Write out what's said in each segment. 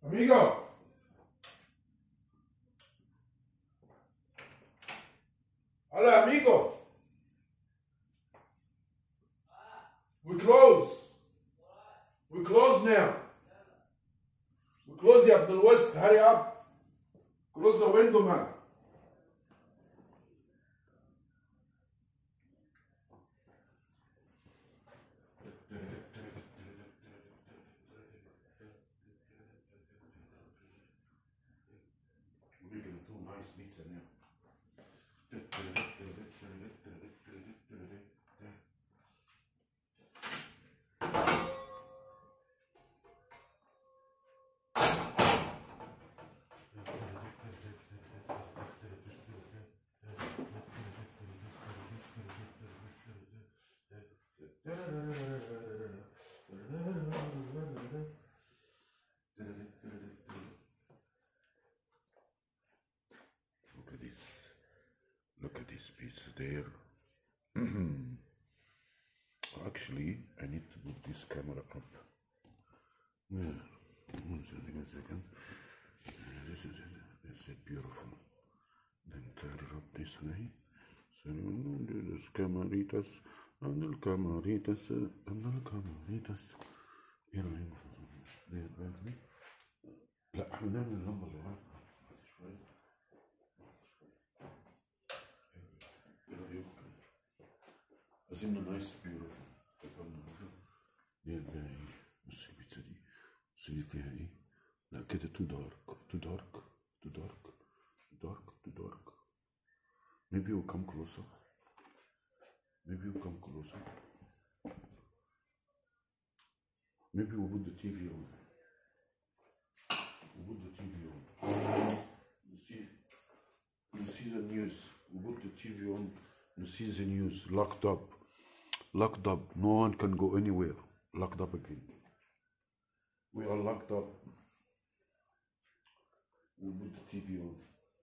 Amigo. Hola, amigo. We close. We close now. We close يا ابن الوسط. Hurry up. Close the window, man. We're making two nice pizza now. Look at this. Look at this pizza there. Actually, I need to put this camera up. Yeah. One second, one second. This is it. This is beautiful. Then turn it up this way. So there's camaritas. And the camaritas. And the camaritas. هنا هنا ليه بالك لا احنا نعمل اللمبه اللي ورا بعد شويه ايه رايكم عايزين نايس بيوتيفول دي ده ايه بص البيتزا دي بص دي فيها ايه لا كده تو دارك تو دارك تو دارك تو دارك تو دارك maybe we'll come closer maybe we'll come closer maybe we'll put the TV on we'll put the TV on you see you see the news we put the TV on you see the news locked up locked up no one can go anywhere locked up again we are locked up we put the TV on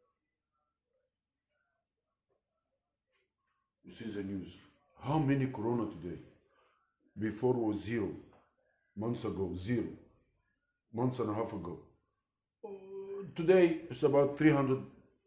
you see the news how many corona today before was zero months ago zero months and a half ago Uh, today it's about 300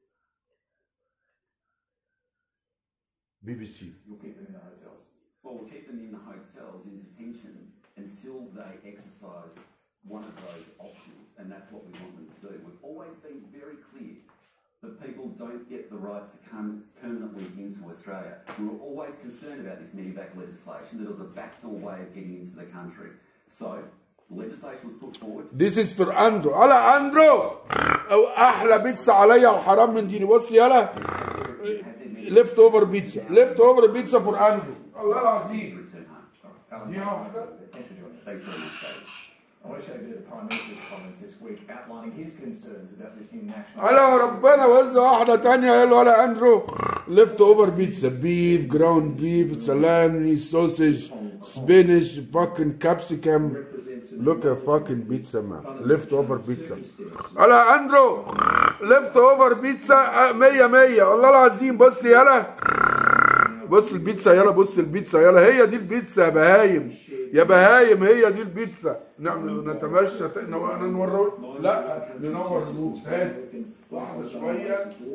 bbc You'll keep them in the hotels. Well, we'll keep them in the hotels in detention until they exercise one of those options, and that's what we want them to do. We've always been very clear that people don't get the right to come permanently into Australia. We were always concerned about this Medivac legislation, that it was a backdoor way of getting into the country. So, the legislation was put forward. This is for Andrew هلا اندرو او احلى بيتزا عليا الحرام من ديني بص يلا ليفت اوفر بيتزا ليفت اوفر بيتزا فور اندرو الله العظيم Return home. Alan, دي واحده thanks for joining us. Thanks very much, David. I want to show you a bit of the Prime Minister's comments this week outlining his concerns about this new national. على ربنا وزع واحده تانية يلا ولا اندرو ليفت اوفر بيتزا بيف جراوند بيف سلامي سوسج سبينش فاكن كابسيكم لوك ا فاكن بيتزا مان ليفت اوفر بيتزا على اندرو ليفت اوفر بيتزا 100 100 والله العظيم بص يلا بص البيتزا يلا بص البيتزا يلا هي دي البيتزا يا بهايم يا بهايم هي دي البيتزا نعم نتمشى ت- نو- ننور لا ننور النور تاني لحظه شويه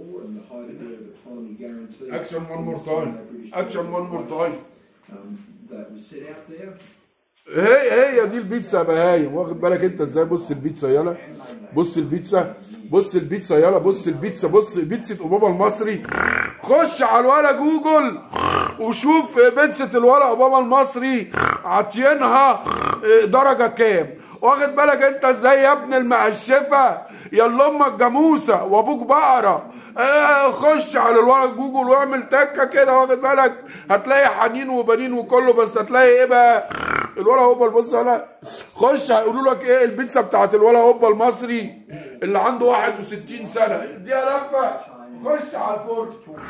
اكشن وان مور تايم اكشن وان مور تايم that was set out there. هي هي دي البيتزا يا بهايم واخد بالك انت ازاي بص البيتزا يلا بص البيتزا بص البيتزا يلا بص البيتزا بص بيتزا اوباما المصري خش على الولا جوجل وشوف بيتزا الولا اوباما المصري عاطينها درجه كام واخد بالك انت ازاي يا ابن المعشفه يا اللي امك جاموسه وابوك بقره آه، خش على الورق جوجل واعمل تكه كده واخد بالك هتلاقي حنين وبنين وكله بس هتلاقي ايه بقى الولا هوبا بص على خش هيقولوا لك ايه البيتزا بتاعت الولا هوبا المصري اللي عنده 61 سنه اديها لفه خش على الفرن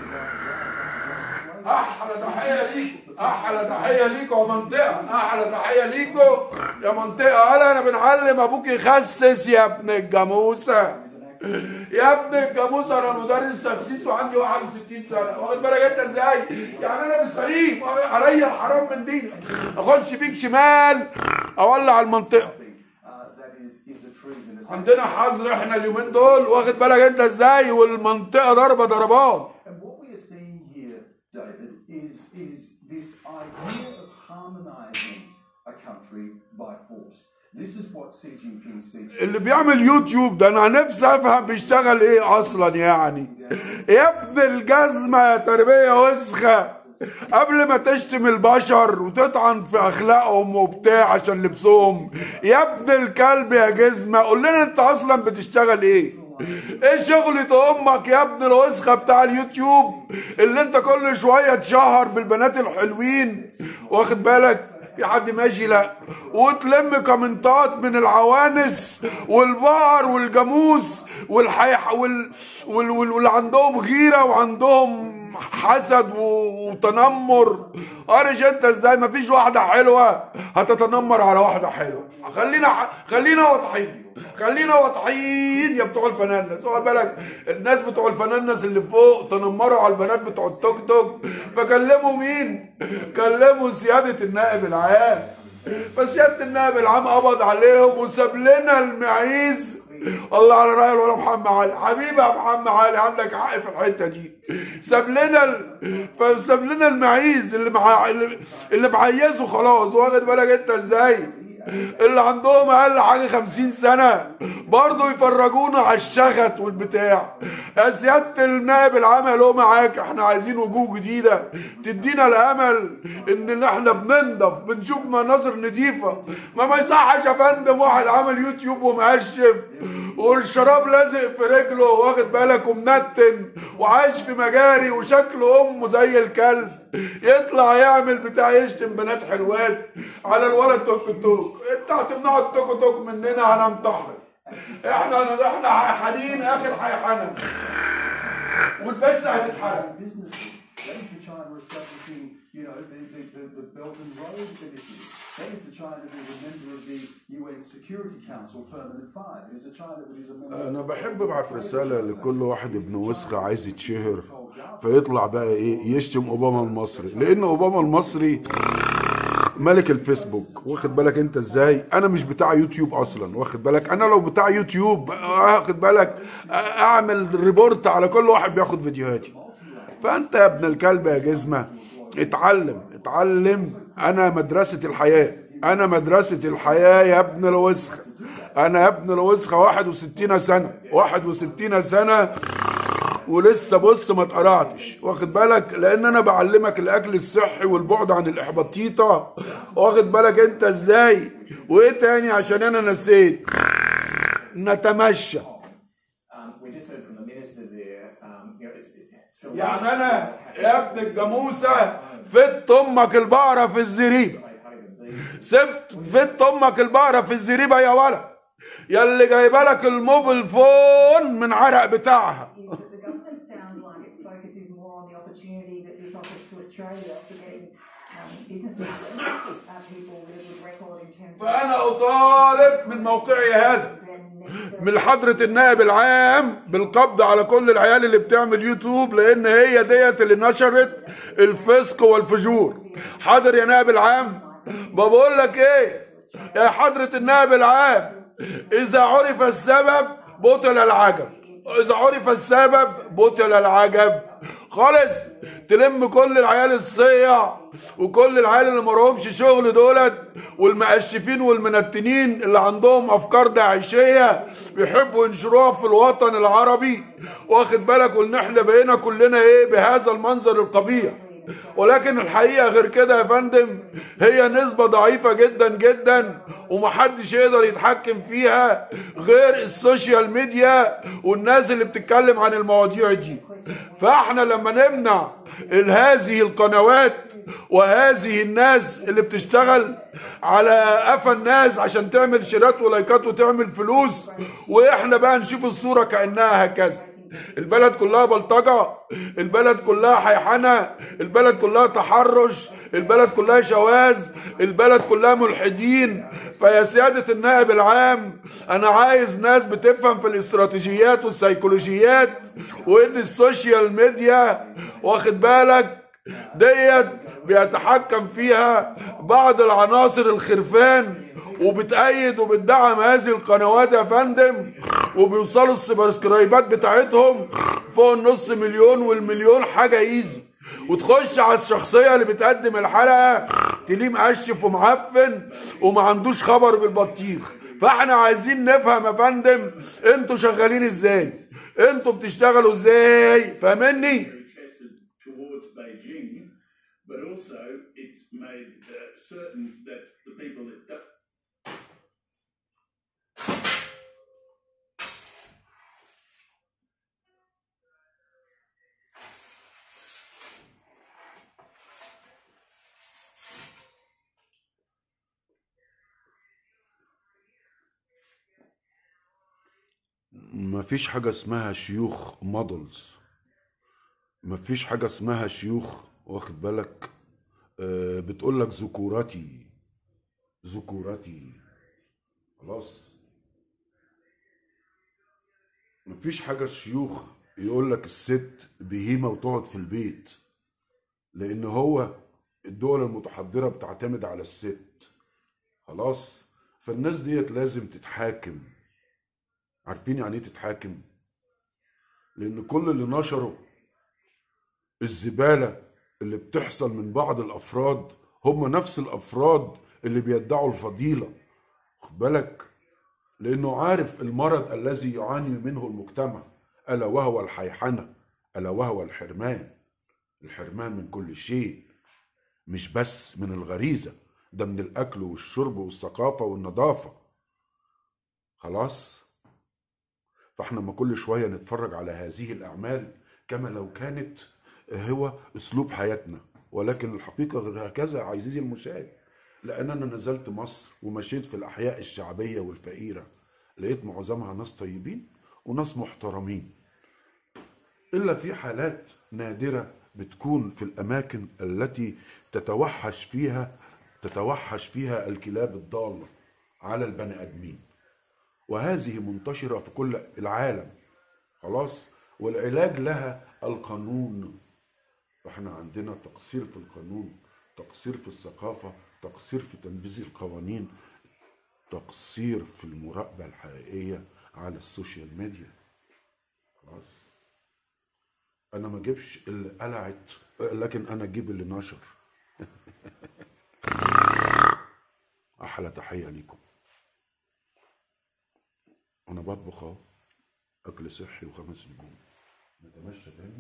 احلى تحيه ليكم احلى تحيه ليكم يا منطقه احلى تحيه ليكم يا منطقه هلا انا بنعلم ابوك يخسس يا ابن الجاموسه يا ابن الجاموسه انا مدرس تخسيس وعندي 61 سنه واخد بالك انت ازاي؟ يعني انا مش سليم عليا الحرام من دينك اخش بيك شمال اولع المنطقه Uh, that is, is a treasonous عندنا حظر احنا اليومين دول واخد بالك انت ازاي والمنطقه ضربه ضربات And what we are seeing here, David, is, is this idea of harmonizing a country by force. This is what Xi Jinping seeks. اللي بيعمل يوتيوب ده انا نفسي افهم بيشتغل ايه اصلا يعني يا ابن الجزمه يا تربيه وسخه قبل ما تشتم البشر وتطعن في اخلاقهم وبتاع عشان لبسهم يا ابن الكلب يا جزمه قول لنا انت اصلا بتشتغل ايه ايه شغلة امك يا ابن الوسخه بتاع اليوتيوب اللي انت كل شويه تشهر بالبنات الحلوين واخد بالك في حد ماشي لا وتلم كومنتات من العوانس والبقر والجاموس والحيح وال... وال... وال... واللي عندهم غيره وعندهم حسد و... وتنمر قارش انت ازاي مفيش واحده حلوه هتتنمر على واحده حلوه خلينا ح... خلينا واضحين خلينا واضحين يا بتوع الفنانس واخد بالك الناس بتوع الفنانس اللي فوق تنمروا على البنات بتوع التوك توك فكلموا مين؟ كلموا سياده النائب العام فسياده النائب العام قبض عليهم وساب لنا المعيز الله على رأي الولا محمد علي حبيبي يا محمد علي عندك حق في الحته دي ساب لنا ال... فساب لنا المعيز اللي مع... اللي, اللي معيزه خلاص واخد بالك انت ازاي اللي عندهم اقل حاجه 50 سنه برضه يفرجونا على الشغت والبتاع يا سياده النائب العام له معاك احنا عايزين وجوه جديده تدينا الامل ان احنا بننضف بنشوف مناظر نظيفه ما ما يصحش يا فندم واحد عامل يوتيوب ومقشف والشراب لازق في رجله واخد بالك ومنتن وعايش في مجاري وشكله امه زي الكلب يطلع يعمل بتاع يشتم بنات حلوات على الولد توك توك انت هتمنعوا التوك توك مننا هننتحر احنا احنا حيحانين اخر حيحانه والبس هتتحرق businesses. That is the China establishing, you know, the, the, the, the Belt and Road Initiative. That is the China that is a member of the UN Security Council Permanent Five. It is a China that is a member انا بحب ابعت رساله لكل واحد ابن وسخه عايز يتشهر فيطلع بقى ايه يشتم اوباما المصري لان اوباما المصري ملك الفيسبوك واخد بالك انت ازاي انا مش بتاع يوتيوب اصلا واخد بالك انا لو بتاع يوتيوب واخد بالك اعمل ريبورت على كل واحد بياخد فيديوهاتي فانت يا ابن الكلب يا جزمه اتعلم اتعلم انا مدرسه الحياه انا مدرسه الحياه يا ابن الوسخه انا يا ابن الوسخه 61 سنه 61 سنه ولسه بص ما اتقرعتش واخد بالك لان انا بعلمك الاكل الصحي والبعد عن الاحباطيطه واخد بالك انت ازاي وايه تاني عشان انا نسيت نتمشى Um, we just heard from the minister there. Um, you know, it's it's still يعني انا يا ابن الجاموسه فت امك البقره في الزريبه سبت فت امك البقره في الزريبه يا ولد يا اللي جايبه لك الموبل فون من عرق بتاعها is that the government sounds like its focus is more on the opportunity that this offers to Australia for getting um, businesses, uh, people with a good record in terms of فانا اطالب من موقعي هذا and necessary من حضرة النائب العام بالقبض على كل العيال اللي بتعمل يوتيوب لان هي ديت اللي نشرت الفسق والفجور حاضر يا نائب العام بقول لك ايه يا حضرة النائب العام اذا عرف السبب بطل العجب اذا عرف السبب بطل العجب خالص تلم كل العيال الصيع وكل العيال اللي مرهمش شغل دولت والمقشفين والمنتنين اللي عندهم افكار داعشيه بيحبوا ينشروها في الوطن العربي واخد بالك وان احنا بقينا كلنا ايه بهذا المنظر القبيح ولكن الحقيقه غير كده يا فندم هي نسبه ضعيفه جدا جدا ومحدش يقدر يتحكم فيها غير السوشيال ميديا والناس اللي بتتكلم عن المواضيع دي فاحنا لما نمنع ال- هذه القنوات وهذه الناس اللي بتشتغل على قفا الناس عشان تعمل شيرات ولايكات وتعمل فلوس واحنا بقى نشوف الصوره كانها هكذا البلد كلها بلطجة البلد كلها حيحنة البلد كلها تحرش البلد كلها شواذ البلد كلها ملحدين فيا سيادة النائب العام أنا عايز ناس بتفهم في الاستراتيجيات والسيكولوجيات وإن السوشيال ميديا واخد بالك ديت بيتحكم فيها بعض العناصر الخرفان وبتأيد وبتدعم هذه القنوات يا فندم وبيوصلوا السبسكرايبات بتاعتهم فوق النص مليون والمليون حاجة ايزي وتخش على الشخصية اللي بتقدم الحلقة تلاقيه مقشف ومعفن وما عندوش خبر بالبطيخ فاحنا عايزين نفهم يا فندم انتوا شغالين ازاي انتوا بتشتغلوا ازاي فاهمني protested towards Beijing, but also it's made uh, certain that the people that do- مفيش حاجة اسمها شيوخ مودلز مفيش حاجة اسمها شيوخ واخد بالك آه، بتقول لك ذكورتي ذكورتي خلاص مفيش حاجة شيوخ يقول لك الست بهيمة وتقعد في البيت لأن هو الدول المتحضرة بتعتمد على الست خلاص فالناس ديت لازم تتحاكم عارفين يعني ايه تتحاكم لان كل اللي نشروا الزبالة اللي بتحصل من بعض الافراد هم نفس الافراد اللي بيدعوا الفضيلة خد بالك لانه عارف المرض الذي يعاني منه المجتمع الا وهو الحيحنة الا وهو الحرمان الحرمان من كل شيء مش بس من الغريزة ده من الاكل والشرب والثقافة والنظافة خلاص فاحنا ما كل شويه نتفرج على هذه الاعمال كما لو كانت هو اسلوب حياتنا ولكن الحقيقه غير هكذا عزيزي المشاهد لان انا نزلت مصر ومشيت في الاحياء الشعبيه والفقيره لقيت معظمها ناس طيبين وناس محترمين الا في حالات نادره بتكون في الاماكن التي تتوحش فيها تتوحش فيها الكلاب الضاله على البني ادمين وهذه منتشرة في كل العالم خلاص والعلاج لها القانون فاحنا عندنا تقصير في القانون تقصير في الثقافة تقصير في تنفيذ القوانين تقصير في المراقبة الحقيقية على السوشيال ميديا خلاص انا ما اجيبش اللي قلعت لكن انا اجيب اللي نشر احلى تحية ليكم انا بطبخ اهو اكل صحي وخمس نجوم نتمشى تاني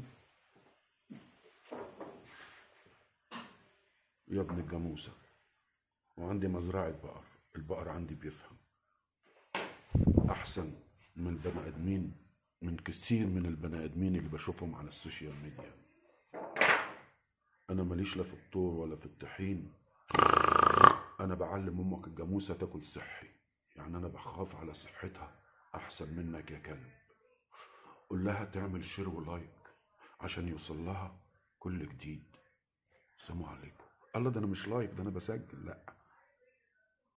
يا ابن الجاموسة وعندي مزرعة بقر البقر عندي بيفهم احسن من البني ادمين من كثير من البني ادمين اللي بشوفهم على السوشيال ميديا انا ماليش لا في الطور ولا في الطحين انا بعلم امك الجاموسة تاكل صحي يعني انا بخاف على صحتها احسن منك يا كلب قول لها تعمل شير ولايك عشان يوصل لها كل جديد السلام عليكم الله ده انا مش لايف ده انا بسجل لا